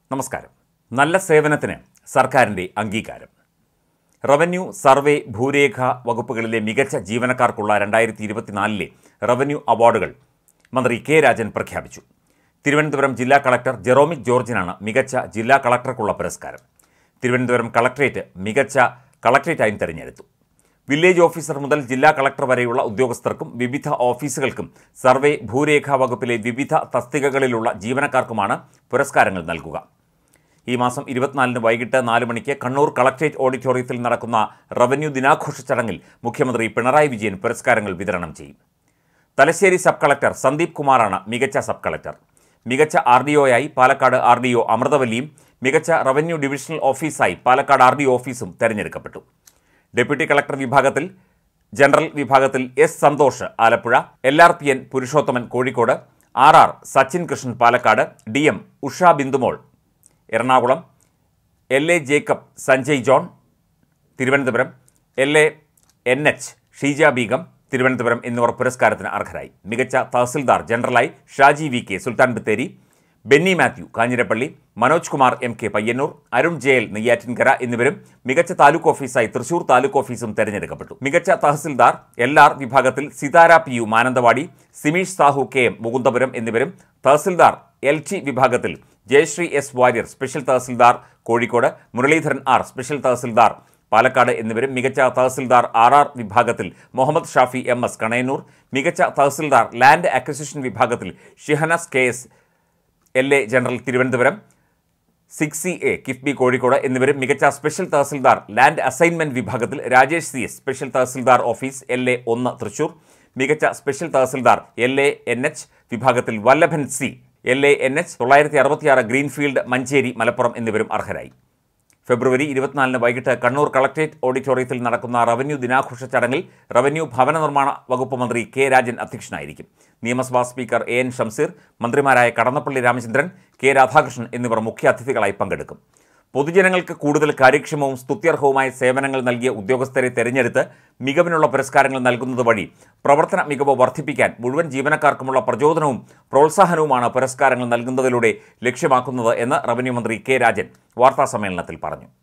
നമസ്കാരം നല്ല സേവനത്തിന് സർക്കാരിൻ്റെ അംഗീകാരം റവന്യൂ സർവേ ഭൂരേഖ വകുപ്പുകളിലെ മികച്ച ജീവനക്കാർക്കുള്ള രണ്ടായിരത്തി ഇരുപത്തിനാലിലെ റവന്യൂ അവാർഡുകൾ മന്ത്രി കെ രാജൻ പ്രഖ്യാപിച്ചു തിരുവനന്തപുരം ജില്ലാ കളക്ടർ ജെറോമിക് ജോർജിനാണ് മികച്ച ജില്ലാ കളക്ടർക്കുള്ള പുരസ്കാരം തിരുവനന്തപുരം കളക്ട്രേറ്റ് മികച്ച കളക്ട്രേറ്റായും തെരഞ്ഞെടുത്തു വില്ലേജ് ഓഫീസർ മുതൽ ജില്ലാ കളക്ടർ വരെയുള്ള ഉദ്യോഗസ്ഥർക്കും വിവിധ ഓഫീസുകൾക്കും സർവേ ഭൂരേഖാ വകുപ്പിലെ വിവിധ തസ്തികകളിലുള്ള ജീവനക്കാർക്കുമാണ് പുരസ്കാരങ്ങൾ നൽകുക ഈ മാസം ഇരുപത്തിനാലിന് വൈകിട്ട് നാല് മണിക്ക് കണ്ണൂർ കളക്ട്രേറ്റ് ഓഡിറ്റോറിയത്തിൽ നടക്കുന്ന റവന്യൂ ദിനാഘോഷ ചടങ്ങിൽ മുഖ്യമന്ത്രി പിണറായി വിജയൻ പുരസ്കാരങ്ങൾ വിതരണം ചെയ്യും തലശ്ശേരി സബ് കളക്ടർ സന്ദീപ് കുമാറാണ് മികച്ച സബ് കളക്ടർ മികച്ച ആർ ഡി ഒയായി പാലക്കാട് ആർ ഡി ഒ അമൃതവല്ലിയും മികച്ച റവന്യൂ ഡിവിഷണൽ ഓഫീസായി പാലക്കാട് ആർ ഡി ഓഫീസും തെരഞ്ഞെടുക്കപ്പെട്ടു ഡെപ്യൂട്ടി കളക്ടർ വിഭാഗത്തിൽ ജനറൽ വിഭാഗത്തിൽ S Santhosh Alappuzha L R P N Purushothaman Kozhikode R R Sachin Krishnan Palakkad D M Usha Bindumol Ernakulam L A Jacob Sanjay John Thiruvananthapuram L A N H Sheeja Beegum Thiruvananthapuram എന്നിവർ പുരസ്കാരത്തിന് അർഹരായി മികച്ച തഹസിൽദാർ ജനറലായി ഷാജി വി കെ സുൽത്താൻ ബത്തേരി ബെന്നി മാത്യു കാഞ്ഞിരപ്പള്ളി മനോജ് കുമാർ എം കെ പയ്യന്നൂർ അരുൺ ജയൽ നെയ്യാറ്റിൻകര എന്നിവരും മികച്ച താലൂക്ക് ഓഫീസായി തൃശൂർ താലൂക്ക് ഓഫീസും തെരഞ്ഞെടുക്കപ്പെട്ടു മികച്ച തഹസിൽദാർ എൽ ആർ വിഭാഗത്തിൽ Sithara P U Mananthavady Simeesh Sahu K M Mukundapuram എന്നിവരും തഹസിൽദാർ എൽ ടി വിഭാഗത്തിൽ ജയശ്രീ എസ് വാര്യർ സ്പെഷ്യൽ തഹസിൽദാർ കോഴിക്കോട് മുരളീധരൻ ആർ സ്പെഷ്യൽ തഹസിൽദാർ പാലക്കാട് എന്നിവരും മികച്ച തഹസിൽദാർ ആർ ആർ വിഭാഗത്തിൽ മുഹമ്മദ് ഷാഫി എം എസ് കണയന്നൂർ മികച്ച തഹസിൽദാർ ലാൻഡ് അക്വിസിഷൻ വിഭാഗത്തിൽ Shihanas K S L A general Thiruvananthapuram six C A KIIFB Kozhikode എന്നിവരും മികച്ച സ്പെഷ്യൽ തഹസിൽദാർ ലാൻഡ് അസൈൻമെന്റ് വിഭാഗത്തിൽ രാജേഷ് സി എസ് സ്പെഷ്യൽ തഹസിൽദാർ ഓഫീസ് എൽ എ ഒന്ന് തൃശൂർ മികച്ച സ്പെഷ്യൽ തഹസിൽദാർ എൽ എ എൻ എച്ച് വിഭാഗത്തിൽ Vallabhan C L A N H തൊള്ളായിരത്തി അറുപത്തിയാറ് ഗ്രീൻഫീൽഡ് മഞ്ചേരി മലപ്പുറം എന്നിവരും അർഹരായി ഫെബ്രുവരി ഇരുപത്തിനാലിന് വൈകിട്ട് കണ്ണൂർ കളക്ട്രേറ്റ് ഓഡിറ്റോറിയത്തിൽ നടക്കുന്ന റവന്യൂ ദിനാഘോഷ ചടങ്ങിൽ റവന്യൂ ഭവന നിർമ്മാണ വകുപ്പ് മന്ത്രി കെ രാജൻ അധ്യക്ഷനായിരിക്കും നിയമസഭാ സ്പീക്കർ എ എൻ ഷംസീർ മന്ത്രിമാരായ കടന്നപ്പള്ളി രാമചന്ദ്രൻ കെ രാധാകൃഷ്ണൻ എന്നിവർ മുഖ്യാതിഥികളായി പങ്കെടുക്കും പൊതുജനങ്ങൾക്ക് കൂടുതൽ കാര്യക്ഷമവും സ്തുത്യർഹവുമായ സേവനങ്ങൾ നൽകിയ ഉദ്യോഗസ്ഥരെ തെരഞ്ഞെടുത്ത് മികവിനുള്ള പുരസ്കാരങ്ങൾ നൽകുന്നത് വഴി പ്രവർത്തന മികവ് വർദ്ധിപ്പിക്കാൻ മുഴുവൻ ജീവനക്കാർക്കുമുള്ള പ്രചോദനവും പ്രോത്സാഹനവുമാണ് പുരസ്കാരങ്ങൾ നൽകുന്നതിലൂടെ ലക്ഷ്യമാക്കുന്നത് എന്ന് റവന്യൂ മന്ത്രി കെ രാജൻ വാർത്താസമ്മേളനത്തിൽ പറഞ്ഞു